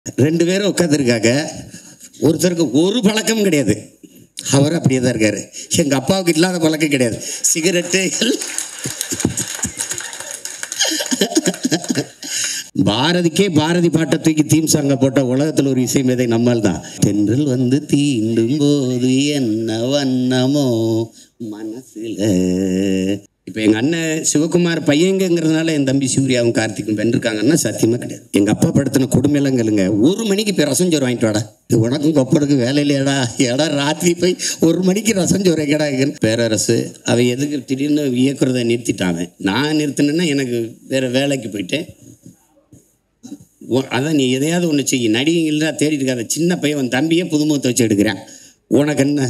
ரெண்டு பேரும் உட்காந்துருக்காங்க ஒருத்தருக்கு ஒரு பழக்கம் கிடையாது அவர் அப்படியே தான் இருக்காரு எங்கள் அப்பாவுக்கு இல்லாத பழக்கம் கிடையாது சிகரெட்டு எல்லாம் பாரதிக்கே பாரதி பாட்டை தூக்கி தீம் சாங்க போட்ட உலகத்தில் ஒரு இசை மேதை நம்மால் தான் தென்றல் வந்து தீண்டும் போது என்ன வண்ணமோ மனசுல இப்போ எங்கள் அண்ணன் சிவகுமார் பையங்கிறதுனால என் தம்பி சூர்யாவும் கார்த்திக்கும் வென்றிருக்காங்கன்னா சத்தியமாக கிடையாது எங்கள் அப்பா படுத்தின கொடுமையெல்லாம் கேளுங்க ஒரு மணிக்கு போய் ரசம் சோறு வாங்கிட்டு வாடா இது உனக்கும் கொப்பனுக்கு வேலை இல்லையாடா ஏடா ராத்திரி போய் ஒரு மணிக்கு ரசம் சோறு கேடா பேரரசு அவன் எதுக்கு திடீர்னு இயக்குறதை நிறுத்திட்டான் நான் நிறுத்தினேன்னா எனக்கு வேற வேலைக்கு போயிட்டேன் உ- அதான் நீ எதையாவது ஒன்று செய்ய நடிகைங்கள்லாம் தேடிட்டு இருக்காத சின்ன பையன் உன் தம்பியே புதுமுகத்தை வச்சு எடுக்கிறேன் உனக்கு என்ன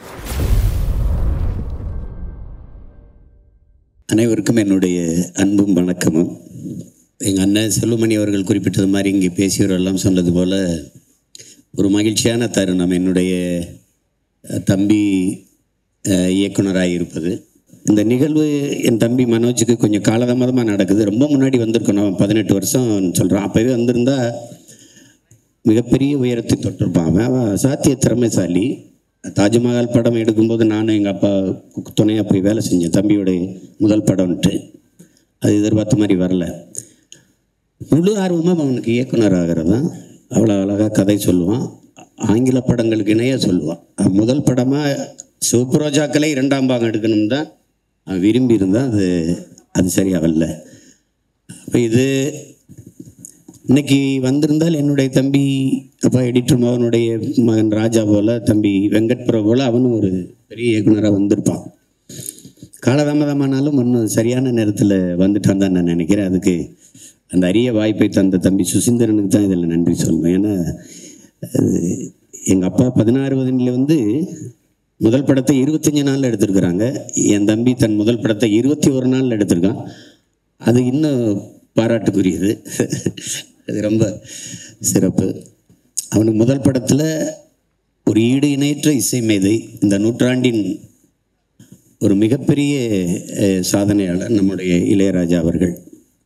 அனைவருக்கும் என்னுடைய அன்பும் வணக்கமும் எங்கள் அண்ணன் செல்வமணி அவர்கள் குறிப்பிட்டது மாதிரி இங்கே பேசியவரெல்லாம் சொன்னது போல் ஒரு மகிழ்ச்சியான தருணம் என்னுடைய அஹ், தம்பி அஹ், இயக்குனராக இருப்பது இந்த நிகழ்வு என் தம்பி மனோஜுக்கு கொஞ்சம் காலதாமதமாக நடக்குது ரொம்ப முன்னாடி வந்திருக்கணும் பதினெட்டு வருஷம் சொல்கிறான் அப்போவே வந்திருந்தா மிகப்பெரிய உயரத்தை தொட்டிருப்பான் அவன் அவன் சாத்திய திறமைசாலி தாஜ்மஹால் படம் எடுக்கும்போது நானும் எங்கள் அப்பா துணையாக போய் வேலை செஞ்சேன் தம்பியோடைய முதல் படம்ன்ட்டு அது எதிர்பார்த்த மாதிரி வரல முழு ஆர்வமாக அவனுக்கு இயக்குனர் ஆகிறது தான் அவ்வளோ அழகாக கதை சொல்லுவான் ஆங்கில படங்களுக்கு இணையாக சொல்லுவான் அவன் முதல் படமாக சிவப்பு ரோஜாக்களே இரண்டாம் பாகம் எடுக்கணும் தான் அவன் விரும்பி இருந்தால் அது அது சரியாக வரல அப்போ இது இன்னைக்கு வந்திருந்தால் என்னுடைய தம்பி அப்பா எடிட்டர் மகனுடைய மகன் ராஜா போல தம்பி வெங்கட் பிரபு போல அவனும் ஒரு பெரிய இயக்குனராக வந்திருப்பான் காலதாமதமானாலும் இன்னும் சரியான நேரத்தில் வந்துட்டான் தான் நான் நினைக்கிறேன் அதுக்கு அந்த அரிய வாய்ப்பை தந்த தம்பி சுசீந்திரனுக்கு தான் இதில் நன்றி சொல்லணும் ஏன்னா எங்கள் அப்பா பதினாறு வயதில் வந்து முதல் படத்தை இருபத்தஞ்சி நாளில் எடுத்திருக்கிறாங்க என் தம்பி தன் முதல் படத்தை இருபத்தி ஒரு நாளில் எடுத்திருக்கான் அது இன்னும் பாராட்டுக்குரியது அது ரொம்ப சிறப்பு அவனுக்கு முதல் படத்தில் ஒரு ஈடு இணையற்ற இசை மேதை இந்த நூற்றாண்டின் ஒரு மிகப்பெரிய அஹ், சாதனையாளர் நம்முடைய இளையராஜா அவர்கள்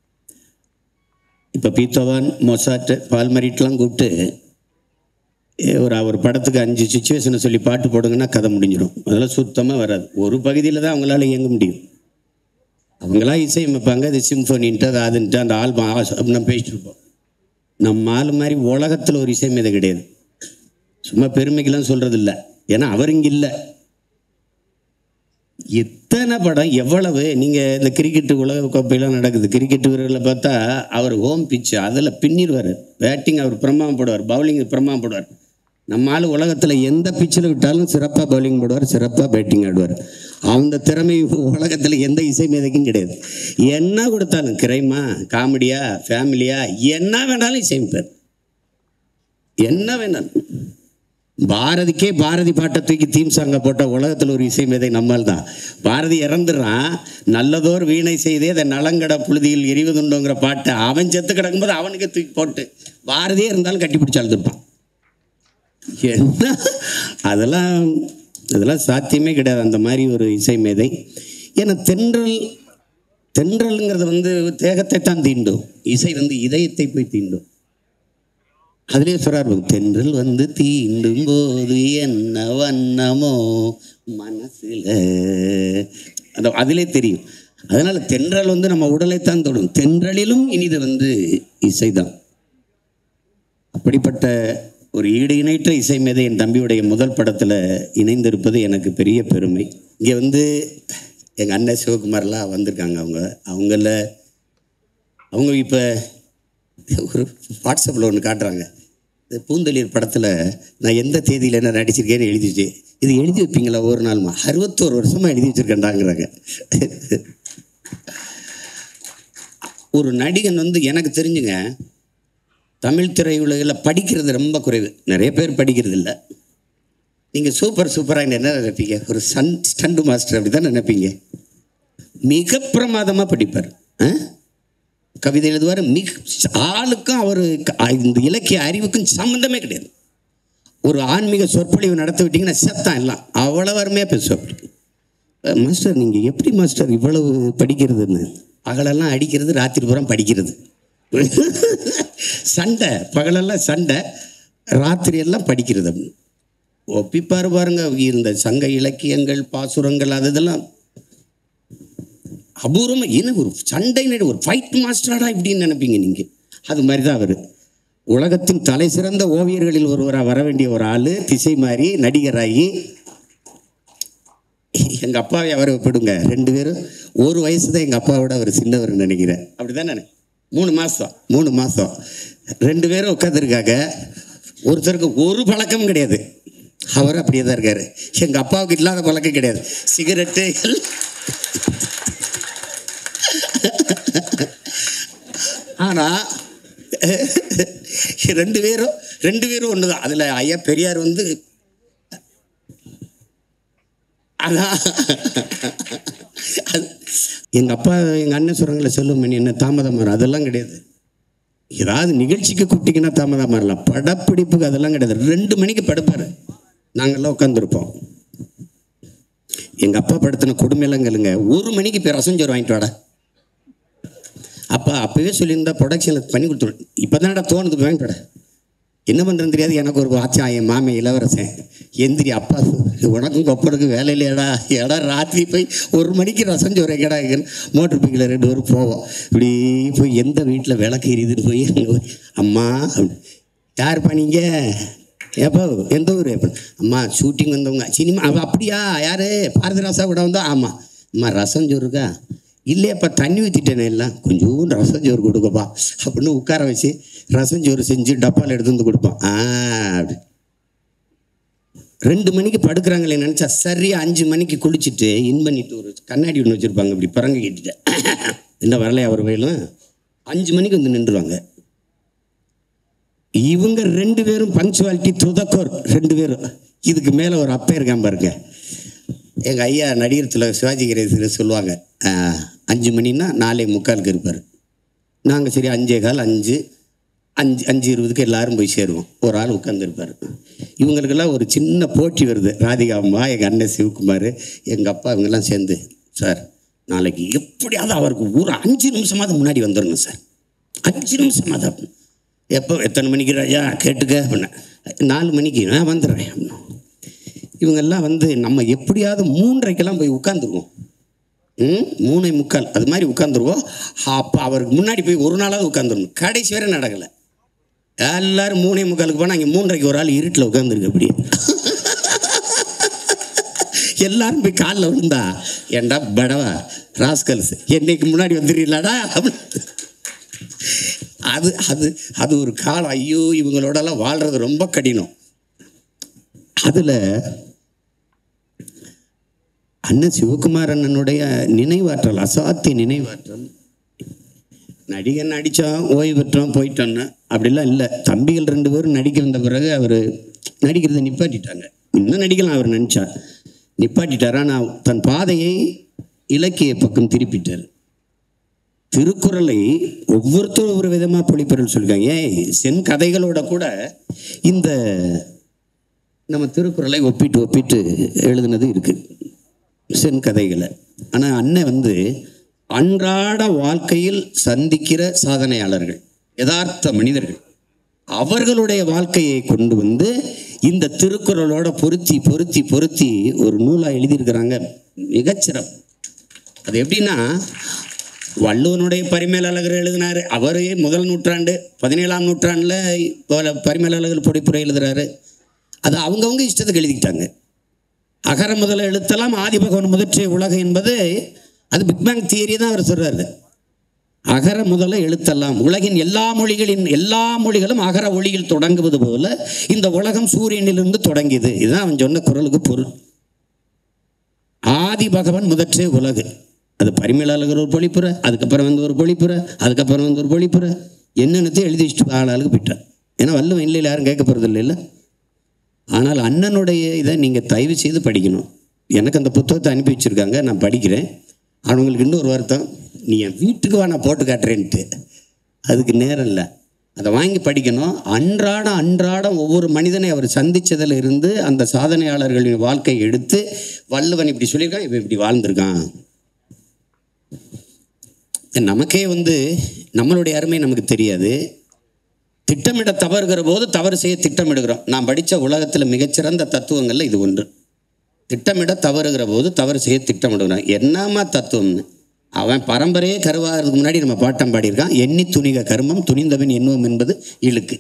இப்போ பீத்தோவான் மொசாட் பால்மரிட்லாம் கூப்பிட்டு அஹ், ஒரு ஒரு படத்துக்கு அஞ்சு சுச்சுவேஷனை சொல்லி பாட்டு போடுங்கன்னா கதை முடிஞ்சிடும் அதெல்லாம் சுத்தமாக வராது ஒரு பகுதியில் தான் அவங்களால இயங்க முடியும் அவங்களா இசையமைப்பாங்க அது சிம்ஃபோனின்ட்டு அது அதுன்ட்டு அந்த ஆல்பம் நம்ம பேசிட்டு இருப்போம் நம்ம ஆள் மாதிரி உலகத்தில் ஒரு இசை மேதை கிடையாது சும்மா பெருமைக்கெல்லாம் சொல்கிறது இல்லை ஏன்னா அவர் இங்கே இல்லை எத்தனை படம் எவ்வளவு நீங்கள் இந்த கிரிக்கெட்டு உலக கோப்பையெல்லாம் நடக்குது கிரிக்கெட் வீரர்களை பார்த்தா அவர் ஹோம் பிச்சு அதில் பின்னிடுவார் பேட்டிங் அவர் பிரமாதம் போடுவார் பவுலிங் பிரமாதம் போடுவார் நம்ம ஆள் உலகத்தில் எந்த பிச்சில் விட்டாலும் சிறப்பாக பவுலிங் போடுவார் சிறப்பாக பேட்டிங் ஆடுவார் அந்த திறமை உலகத்தில் எந்த இசை மேதைக்கும் கிடையாது என்ன கொடுத்தாலும் கிரைமா காமெடியா ஃபேமிலியா என்ன வேணாலும் இசையமைப்பார் என்ன வேணாலும் பாரதிக்கே பாரதி பாட்டை தூக்கி தீம் சாங்க போட்ட உலகத்தில் ஒரு இசை மேதை நம்மால் தான் பாரதி இறந்துடுறான் நல்லதோர் வீணை செய்தே அதை நலங்கட புழுதியில் எரிவதுண்டோங்கிற பாட்டை அவன் செத்து கிடக்கும்போது அவனுக்கே தூக்கி போட்டு பாரதியே இருந்தாலும் கட்டி பிடிச்சி அழுதுருப்பான் என்ன அதெல்லாம் அதெல்லாம் சாத்தியமே கிடையாது அந்த மாதிரி ஒரு இசை மேதை ஏன்னா தென்றல் தென்றல்ங்கிறது வந்து தேகத்தை தான் தீண்டும் இசை வந்து இதயத்தை போய் தீண்டும் அதுலேயே சொல்றாரு தென்றல் வந்து தீண்டும் போது என்ன வண்ணமோ மனசுல அந்த அதிலே தெரியும் அதனால தென்றல் வந்து நம்ம உடலைத்தான் தொடும் தென்றலிலும் இனிது வந்து இசைதான் அப்படிப்பட்ட ஒரு ஈடு இணைற்ற இசை மேதை என் தம்பியுடைய முதல் படத்தில் இணைந்திருப்பது எனக்கு பெரிய பெருமை இங்கே வந்து எங்கள் அண்ணன் சிவகுமார்லாம் வந்திருக்காங்க அவங்க அவங்கள அவங்க இப்போ ஒரு வாட்ஸ்அப்பில் ஒன்று காட்டுறாங்க இந்த பூந்தளிர் படத்தில் நான் எந்த தேதியில் என்ன நடிச்சிருக்கேன்னு எழுதி வச்சு இது எழுதி வைப்பீங்களா ஒரு நாள்மா அறுபத்தோரு வருஷமாக எழுதி வச்சுருக்கேன்டாங்கிறாங்க ஒரு நடிகன் வந்து எனக்கு தெரிஞ்சுங்க தமிழ் திரையுலகில் படிக்கிறது ரொம்ப குறைவு நிறைய பேர் படிக்கிறது இல்லை நீங்கள் சூப்பர் சூப்பராக என்ன நினைப்பீங்க ஒரு சன் ஸ்டண்டு மாஸ்டர் அப்படி தான் நினைப்பீங்க மிக பிரமாதமாக படிப்பார் ஆ கவிதை எழுதுவார் மிக ஆளுக்கும் அவர் இந்த இலக்கிய அறிவுக்கும் சம்மந்தமே கிடையாது ஒரு ஆன்மீக சொற்பொழிவு நடத்த விட்டீங்கன்னா செத்தான் எல்லாம் அவ்வளவு அருமையாக பேசுவார் அஹ் மாஸ்டர் நீங்கள் எப்படி மாஸ்டர் இவ்வளவு படிக்கிறதுன்னு பகலெல்லாம் அடிக்கிறது ராத்திரி பூரா படிக்கிறது சண்டை பகலெல்லாம் சண்டை ராத்திரி எல்லாம் படிக்கிறது ஒப்பிப்பார் பாருங்க இந்த சங்க இலக்கியங்கள் பாசுரங்கள் அது இதெல்லாம் அபூர்வமாக என்ன ஒரு சண்டை நடு ஒரு ஃபைட் மாஸ்டராடா இப்படின்னு நினைப்பீங்க நீங்கள் அது மாதிரி தான் அவர் உலகத்தின் தலை சிறந்த ஓவியர்களில் ஒருவராக வர வேண்டிய ஒரு ஆள் திசை மாறி நடிகராகி எங்கள் அப்பாவை அவரை ஒப்பிடுங்க ரெண்டு பேரும் ஒரு வயசு தான் எங்கள் அப்பாவோட அவர் சின்னவர் நினைக்கிறேன் அப்படி தானே மூணு மாதம் மூணு மாதம் ரெண்டு பேரும் உட்காந்துருக்காங்க ஒருத்தருக்கு ஒரு பழக்கம் கிடையாது அவர் அப்படியே தான் இருக்காரு எங்கள் அப்பாவுக்கு இல்லாத பழக்கம் கிடையாது சிகரெட்டு எல்லாம் ஆனால் ரெண்டு பேரும் ரெண்டு பேரும் ஒன்று தான் அதில் ஐயா பெரியார் வந்து அதான் அது எங்கள் அப்பா எங்கள் அண்ணன் சொல்கிறாங்களே சொல்லும் மணி என்ன தாமதம் வரும் அதெல்லாம் கிடையாது ஏதாவது நிகழ்ச்சிக்கு கூப்பிட்டீங்கன்னா தாமதம் வரலாம் படப்பிடிப்புக்கு அதெல்லாம் கிடையாது ரெண்டு மணிக்கு படுப்பார் நாங்கள்லாம் உட்காந்துருப்போம் எங்கள் அப்பா படுத்தின கொடுமையெல்லாம் கேளுங்க ஒரு மணிக்கு போய் ரசஞ்சோறு வாங்கிட்டு வாடா அப்பா அப்போவே சொல்லியிருந்தா ப்ரொடக்ஷனில் பண்ணி கொடுத்துருவேன் இப்போ தானடா தோணுது வாங்கிட்டு வாடா என்ன பண்ணுறேன்னு தெரியாது எனக்கு ஒரு ஆச்சா என் மாமன் இளவரசன் எந்திரி அப்பா உனக்கும் கொப்பனுக்கு வேலை இல்லையாடா ஏடா ராத்திரி போய் ஒரு மணிக்கு ரசம் சோறு எங்கடா மோட்டர் பைக்கில் ரெண்டு பேரும் போவோம் இப்படி போய் எந்த வீட்டில் விளக்கு எரியுதுன்னு போய் அங்கே போய் அம்மா அப்படி, யாருப்பா நீங்கள் ஏப்பா எந்த ஊர் எப்போ அம்மா ஷூட்டிங் வந்தவங்க சினிமா அவ அப்படியா யார் பாரதிராசா கூட வந்தா ஆமாம் அம்மா ரசம் சோறு இருக்கா இல்லையாப்பா தண்ணி ஊற்றிட்டேனே எல்லாம் கொஞ்சோண்டு ரசஞ்சோறு கொடுக்கப்பா அப்படின்னு உட்கார வச்சு ரசஞ்சோறு செஞ்சு டப்பாவில் எடுத்து வந்து கொடுப்பான் ஆ அப்படி ரெண்டு மணிக்கு படுக்கிறாங்களே நினச்சா சரியா அஞ்சு மணிக்கு குளிச்சுட்டு இன் பண்ணிட்டு ஒரு கண்ணாடி ஒன்று வச்சுருப்பாங்க இப்படி பறங்க கட்டிட்டு என்ன வரலையா அவர் வயலும் அஞ்சு மணிக்கு வந்து நின்றுவாங்க இவங்க ரெண்டு பேரும் பங்க்சுவாலிட்டி துதக்கோர் ரெண்டு பேரும் இதுக்கு மேலே ஒரு அப்பா இருக்கான் பாருங்க எங்கள் ஐயா நடிகர் திலக சிவாஜி கணேசன் சொல்லுவாங்க ஆஹ், அஞ்சு மணின்னா நாலே முக்காலுக்கு இருப்பார் நாங்கள் சரி அஞ்சே கால் அஞ்சு அஞ்சு அஞ்சு இருபதுக்கு எல்லாரும் போய் சேருவோம் ஒரு ஆள் உட்காந்துருப்பார் இவங்களுக்கெல்லாம் ஒரு சின்ன போட்டி வருது ராதிகா அம்மா எங்கள் அண்ணன் சிவகுமார் எங்கள் அப்பா இவங்கெல்லாம் சேர்ந்து சார் நாளைக்கு எப்படியாவது அவருக்கு ஒரு அஞ்சு நிமிஷமாவது முன்னாடி வந்துடணும் சார் அஞ்சு நிமிஷமாவது அப்படின்னு எப்போ எத்தனை மணிக்கு ராஜா கேட்டுக்க அப்படின்னேன் நாலு மணிக்கு நான் வந்துடுறேன் அப்படின்னா இவங்கெல்லாம் வந்து நம்ம எப்படியாவது மூன்றரைக்கெல்லாம் போய் உட்காந்துருவோம் ம் மூணை முக்கால் அது மாதிரி உட்காந்துருவோம் அப்போ அவருக்கு முன்னாடி போய் ஒரு நாளாவது உட்காந்துருணும் கடைசி வரை நடக்கலை எல்லாரும் மூணே முக்காலுக்கு போனால் அங்கே மூன்றரைக்கு ஒரு ஆள் இருட்டில் உட்காந்துருக்கு அப்படியே எல்லாரும் போய் காலில் விழுந்தா ஏண்டா படவா ராஸ்கல்ஸ் என்னைக்கு முன்னாடி வந்துடுறீங்களாடா அப்படின்னு அது அது அது ஒரு காலம் ஐயோ இவங்களோடலாம் வாழ்கிறது ரொம்ப கடினம் அதில் அண்ணன் சிவகுமார் அண்ணனுடைய நினைவாற்றல் அசாத்திய நினைவாற்றல் நடிகன் நடித்தான் ஓய்வு பெற்றோம் போயிட்டோன்னு அப்படிலாம் இல்லை தம்பிகள் ரெண்டு பேரும் நடிக்க வந்த பிறகு அவர் நடிக்கிறதை நிப்பாட்டிட்டாங்க இன்னும் நடிக்கலாம் அவர் நினச்சா நிப்பாட்டிட்டார் ஆனால் தன் பாதையை இலக்கிய பக்கம் திருப்பிட்டார் திருக்குறளை ஒவ்வொருத்தரும் ஒவ்வொரு விதமாக பொழிப்பறல் சொல்லியிருக்காங்க ஏன் சென் கதைகளோட கூட இந்த நம்ம திருக்குறளை ஒப்பிட்டு ஒப்பிட்டு எழுதுனது இருக்குது சென் கதைகளை ஆனால் அண்ணன் வந்து அன்றாட வாழ்க்கையில் சந்திக்கிற சாதனையாளர்கள் யதார்த்த மனிதர்கள் அவர்களுடைய வாழ்க்கையை கொண்டு வந்து இந்த திருக்குறளோட பொருத்தி பொருத்தி பொருத்தி ஒரு நூலாக எழுதியிருக்கிறாங்க மிகச்சிறப்பு அது எப்படின்னா வள்ளுவனுடைய பரிமேலழகர் எழுதினாரு அவரே முதல் நூற்றாண்டு பதினேழாம் நூற்றாண்டில் பரிமேலழகர் பொடிப்புரை எழுதுறாரு அது அவங்கவங்க இஷ்டத்துக்கு எழுதிக்கிட்டாங்க அகர முதல எழுத்தெல்லாம் ஆதிபகவன் முதற்றிய உலகம் என்பது அது பிக் பேங் தியரி தான் அவர் சொல்றாரு அகர முதல எழுத்தெல்லாம் உலகின் எல்லா மொழிகளின் எல்லா மொழிகளும் அகர ஒளியில் தொடங்குவது போல இந்த உலகம் சூரியனிலிருந்து தொடங்கியது இதுதான் அவன் சொன்ன குரலுக்கு பொருள் ஆதி பகவன் முதற்றே உலகு அது பரிமேலாளர் ஒரு பொழிப்புரை அதுக்கப்புறம் வந்து ஒரு பொழிப்புரை அதுக்கப்புறம் வந்து ஒரு பொழிப்புரை என்னென்னத்தையும் எழுதி வச்சுட்டு ஆளாளுக்கு போயிட்டார் ஏன்னா வல்லுவன் இல்லையில் யாரும் கேட்க போகிறது இல்லைல்ல ஆனால் அண்ணனுடைய இதை நீங்கள் தயவு செய்து படிக்கணும் எனக்கு அந்த புத்தகத்தை அனுப்பி வச்சுருக்காங்க நான் படிக்கிறேன் அவங்களுக்கு இன்னொரு வருத்தம் நீ என் வீட்டுக்கு வா நான் போட்டு காட்டுறேன்ட்டு அதுக்கு நேரம் இல்லை அதை வாங்கி படிக்கணும் அன்றாடம் அன்றாடம் ஒவ்வொரு மனிதனை அவர் சந்திச்சதுல இருந்து அந்த சாதனையாளர்களின் வாழ்க்கையை எடுத்து வள்ளுவன் இப்படி சொல்லியிருக்கான் இவன் இப்படி வாழ்ந்திருக்கான் நமக்கே வந்து நம்மளுடைய அருமை நமக்கு தெரியாது திட்டமிட தவறுகிற போது தவறு செய்ய திட்டமிடுகிறோம் நான் படித்த உலகத்தில் மிகச்சிறந்த தத்துவங்கள்ல இது ஒன்று திட்டமிட தவறுகிற போது தவறு செய்ய திட்டமிடுகிறான் என்னமா தத்துவம்னு அவன் பரம்பரையே கருவாகிறதுக்கு முன்னாடி நம்ம பாட்டம் பாடியிருக்கான் எண்ணி துணிக கர்மம் துணிந்தவன் எண்ணுவோம் என்பது இழுக்கு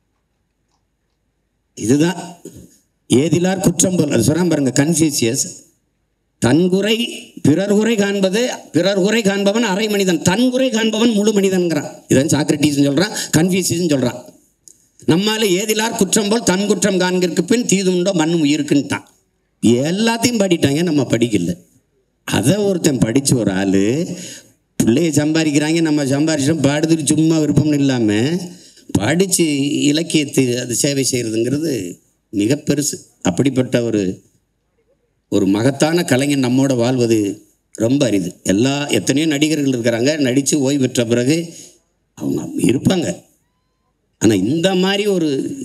இதுதான் ஏதிலார் குற்றம் போல் அது சொன்னா பாருங்க கன்ஃபியூசியஸ் தன் குறை பிறர் குறை காண்பது பிறர் குறை காண்பவன் அரை மனிதன் தன் குறை காண்பவன் முழு மனிதன்கிறான் இதான் சாக்ரட்டிஸ் சொல்றான் கன்ஃபியூசியஸ் சொல்றான் நம்மால ஏதிலார் குற்றம் போல் தன் குற்றம் காண்கிறதுக்கு பின் தீதுண்டோ மண்ணும் உயிருக்குன்ட்டான் எல்லாத்தையும் படிட்டாங்க நம்ம படிக்கல அதை ஒருத்தன் படிச்ச ஒரு ஆளு பிள்ளைய சம்பாதிக்கிறாங்க நம்ம சம்பாதிச்சோம் பாடுறதுக்கு சும்மா விருப்பம்னு இல்லாமல் படித்து இலக்கியத்தை அது சேவை செய்கிறதுங்கிறது மிக பெருசு அப்படிப்பட்ட ஒரு ஒரு மகத்தான கலைஞன் நம்மோட வாழ்வது ரொம்ப அரிது எல்லா எத்தனையோ நடிகர்கள் இருக்கிறாங்க நடித்து ஓய்வு பெற்ற பிறகு அவங்க இருப்பாங்க ஆனால் இந்த மாதிரி ஒரு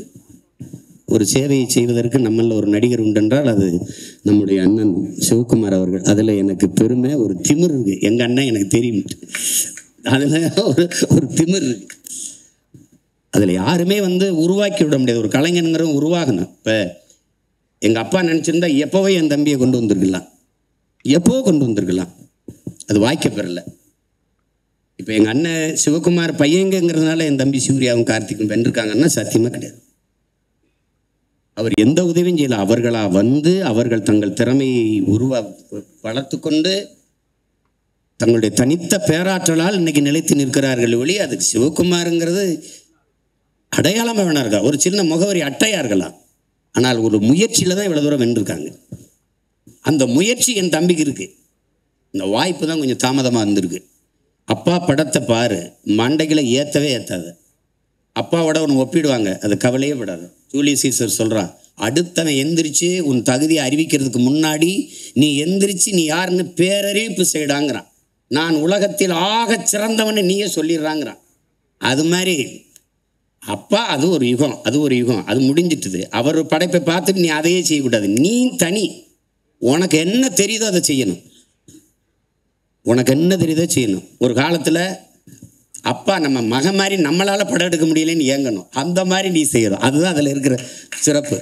ஒரு சேவையை செய்வதற்கு நம்மள ஒரு நடிகர் உண்டென்றால் அது நம்முடைய அண்ணன் சிவகுமார் அவர்கள் அதில் எனக்கு பெருமை ஒரு திமிர் இருக்கு எங்கள் அண்ணன் எனக்கு தெரியும் அதில் ஒரு ஒரு திமிர் இருக்கு அதில் யாருமே வந்து உருவாக்கி விட முடியாது ஒரு கலைஞனுங்கிறவன் உருவாகணும் இப்போ எங்கள் அப்பா நினச்சிருந்தா எப்போவே என் தம்பியை கொண்டு வந்திருக்கலாம் எப்போ கொண்டு வந்திருக்கலாம் அது வாய்க்க பெறல இப்போ எங்கள் அண்ணன் சிவகுமார் பையங்கிறதுனால என் தம்பி சூர்யாவும் கார்த்திக்கும் வென்றிருக்காங்கன்னா சத்தியமாக கிடையாது அவர் எந்த உதவியும் செய்யல அவர்களா வந்து அவர்கள் தங்கள் திறமையை உருவா வளர்த்து கொண்டு தங்களுடைய தனித்த பேராற்றலால் இன்னைக்கு நிலைத்து நிற்கிறார்கள் ஒளி அதுக்கு சிவகுமாருங்கிறது அடையாளமாக வேணா இருக்கா ஒரு சின்ன முகவரி அட்டையா இருக்கலாம் ஆனால் ஒரு முயற்சியில் தான் இவ்வளோ தூரம் வென்றிருக்காங்க அந்த முயற்சி என் தம்பிக்கு இருக்கு இந்த வாய்ப்பு தான் கொஞ்சம் தாமதமாக இருந்திருக்கு அப்பா படத்தை பாரு மண்டைகளை ஏற்றவே ஏற்றாது அப்பாவோட ஒன்று ஒப்பிடுவாங்க அது கவலையே படாது ஜூலியஸ் சீசர் சொல்கிறான் அடுத்தவன் எந்திரிச்சு உன் தகுதியை அறிவிக்கிறதுக்கு முன்னாடி நீ எந்திரிச்சு நீ யாருன்னு பேரறிவிப்பு செய்டாங்கிறான் நான் உலகத்தில் ஆகச் சிறந்தவன்னு நீயே சொல்லிடுறாங்கிறான் அது மாதிரி அப்பா அது ஒரு யுகம் அது ஒரு யுகம் அது முடிஞ்சிட்டுது அவர் படைப்பை பார்த்துட்டு நீ அதையே செய்யக்கூடாது நீ தனி உனக்கு என்ன தெரியுதோ அதை செய்யணும் உனக்கு என்ன தெரியுதோ செய்யணும் ஒரு காலத்தில் அப்பா நம்ம மகன் மாதிரி நம்மளால் படம் எடுக்க முடியலன்னு ஏங்கணும் அந்த மாதிரி நீ செய்யணும் அதுதான் அதில் இருக்கிற சிறப்பு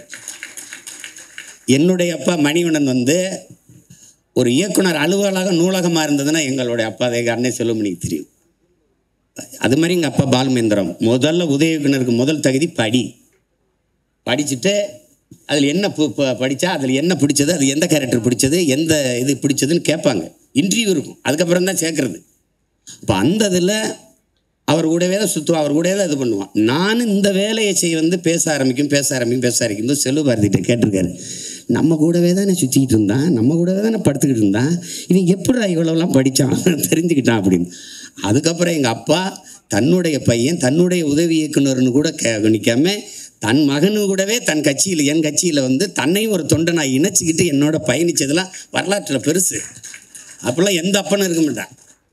என்னுடைய அப்பா மணிவண்ணன் வந்து ஒரு இயக்குனர் அலுவலக நூலகமாக இருந்ததுன்னா எங்களுடைய அப்பா எங்கள் அன்னை செல்வமணிக்கு தெரியும் அது மாதிரி எங்கள் அப்பா பாலுமேந்திரம் முதல்ல உதவி இயக்குனருக்கு முதல் தகுதி படி படிச்சுட்டு அதில் என்ன பு- ப- படிச்சா அதில் என்ன பிடிச்சது அது எந்த கேரக்டர் பிடிச்சது எந்த இது பிடிச்சதுன்னு கேட்பாங்க இன்டர்வியூ இருக்கும் அதுக்கப்புறம் தான் சேர்க்கறது இப்போ அந்த இதில் அவர் கூடவே தான் சுற்றுவான் அவர் கூடவே தான் இது பண்ணுவான் நான் இந்த வேலையை செய்ய வந்து பேச ஆரம்பிக்கும் பேச ஆரம்பிக்கும் பேச ஆரம்பிக்கும் போது செல்வ பாரதிகிட்ட கேட்டிருக்காரு நம்ம கூடவே தானே சுற்றிக்கிட்டு இருந்தான் நம்ம கூடவே தானே படுத்துக்கிட்டு இருந்தான் இவன் எப்படிடா இவ்வளோலாம் படித்தான் தெரிஞ்சுக்கிட்டான் அப்படின்னு அதுக்கப்புறம் எங்கள் அப்பா தன்னுடைய பையன் தன்னுடைய உதவி இயக்குனர்னு கூட கே கவனிக்காம தன் மகனு கூடவே தன் கட்சியில் என் கட்சியில் வந்து தன்னையும் ஒரு தொண்டை நான் இணைச்சிக்கிட்டு என்னோட பயணிச்சதெல்லாம் வரலாற்றில் பெருசு அப்போல்லாம் எந்த அப்பனும் இருக்க மாட்டான்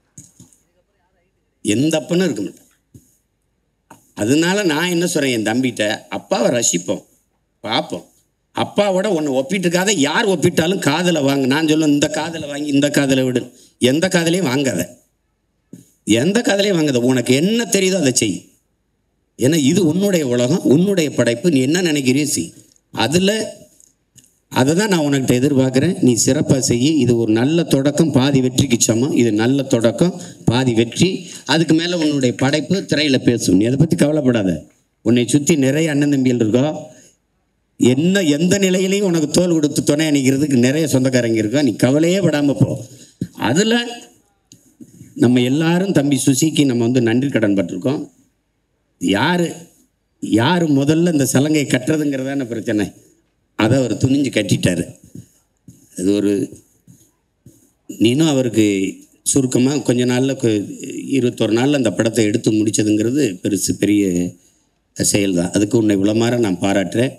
எந்த அப்பனும் இருக்க மாட்டான் அதனால நான் என்ன சொல்கிறேன் என் தம்பிகிட்ட அப்பாவை ரசிப்போம் பார்ப்போம் அப்பாவோட ஒன்று ஒப்பிட்டுருக்காத யார் ஒப்பிட்டாலும் காதலை வாங்க நான் சொல்லுவேன் இந்த காதலை வாங்கி இந்த காதலை விடு எந்த காதலையும் வாங்காத எந்த காதலையும் வாங்காத உனக்கு என்ன தெரியுதோ அதை செய் ஏன்னா இது உன்னுடைய உலகம் உன்னுடைய படைப்பு நீ என்ன நினைக்கிறியோ செய் அதில் அதை தான் நான் உனக்கிட்ட எதிர்பார்க்குறேன் நீ சிறப்பாக செய்ய இது ஒரு நல்ல தொடக்கம் பாதி வெற்றிக்கு சமம் இது நல்ல தொடக்கம் பாதி வெற்றி அதுக்கு மேலே உன்னுடைய படைப்பு திரையில் பேசும் நீ அதை பற்றி கவலைப்படாத உன்னை சுற்றி நிறைய அண்ணன் தம்பிகள் இருக்கோ என்ன எந்த நிலையிலையும் உனக்கு தோல் கொடுத்து துணை அணிக்கிறதுக்கு நிறைய சொந்தக்காரங்க இருக்கோ நீ கவலையே படாமல் போ அதில் நம்ம எல்லாரும் தம்பி சுசிக்கு நம்ம வந்து நன்றி கடன் பட்டிருக்கோம் யார் யார் முதல்ல இந்த சலங்கை கட்டுறதுங்கிறதான பிரச்சனை அதை அவர் துணிஞ்சு கட்டிட்டாரு அது ஒரு நீனும் அவருக்கு சுருக்கமாக கொஞ்ச நாளில் இருபத்தொரு நாளில் அந்த படத்தை எடுத்து முடிச்சதுங்கிறது பெருசு பெரிய செயல் தான் அதுக்கு உன்னை உளமாற நான் பாராட்டுறேன்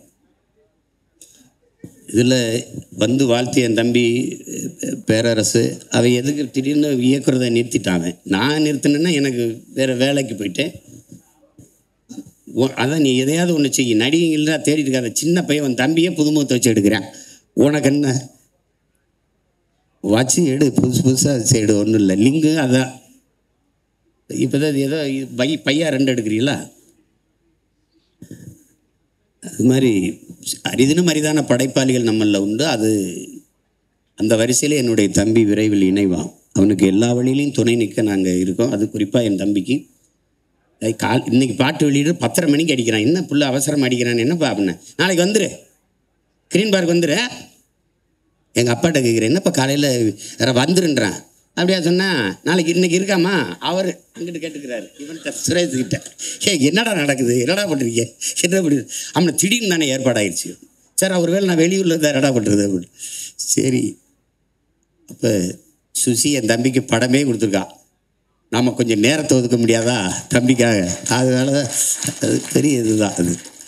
இதில் வந்து வாழ்த்திய என் தம்பி அஹ், பேரரசு அவன் எதுக்கு திடீர்னு இயக்குறதை நிறுத்திட்டான் அவன் நான் நிறுத்தினேன்னா எனக்கு வேறு வேலைக்கு போயிட்டேன் உ- அதான் நீ எதையாவது ஒன்று செய்ய நடிகைங்களா தேடிட்டு இருக்காத சின்ன பையன் உன் தம்பியே புதுமுகத்தை வச்சு எடுக்கிறேன் உனக்கு என்ன வச்சு எடு புதுசு புதுசாக எடு ஒன்றும் இல்லை லிங்கு அதான் இப்போ தான் ஏதோ பை பையா ரெண்டு எடுக்கிறீங்களா அது மாதிரி அரிதினும் அரிதான படைப்பாளிகள் நம்மளில் உண்டு அது அந்த வரிசையில் என்னுடைய தம்பி விரைவில் இணைவான் அவனுக்கு எல்லா வழியிலையும் துணை நிற்க நாங்கள் இருக்கோம் அது குறிப்பாக என் தம்பிக்கு ஐ, கால் இன்னைக்கு பாட்டு வெளியிடு பத்தரை மணிக்கு அடிக்கிறான் என்ன புள்ள அவசரம் அடிக்கிறான் என்னப்பா அப்படின்னேன் நாளைக்கு வந்துரு கிரீன் பார்க் வந்துரு எங்கள் அப்பாட்ட கேட்குறேன் என்னப்பா காலையில் வேற வந்துருன்றான் அப்படியா சொன்னா நாளைக்கு இன்னைக்கு இருக்காமா அவர் அங்கிட்டு கேட்டுக்கிறாரு இவன்கிட்ட சுரேஷ் கிட்ட ஏ என்னடா நடக்குது என்னடா பண்ணுறீங்க என்ன பண்ணுறது அவனை திடீர்னு தானே ஏற்பாடாயிருச்சு சார் அவர் வேலை நான் வெளியூரில் தான் என்னடா பண்ணுறது அப்படின்னு சரி அப்போ சுசி என் தம்பிக்கு படமே கொடுத்துருக்கா நாம் கொஞ்சம் நேரத்தை ஒதுக்க முடியாதா தம்பிக்காக அதனால அது பெரிய இதுதான் அது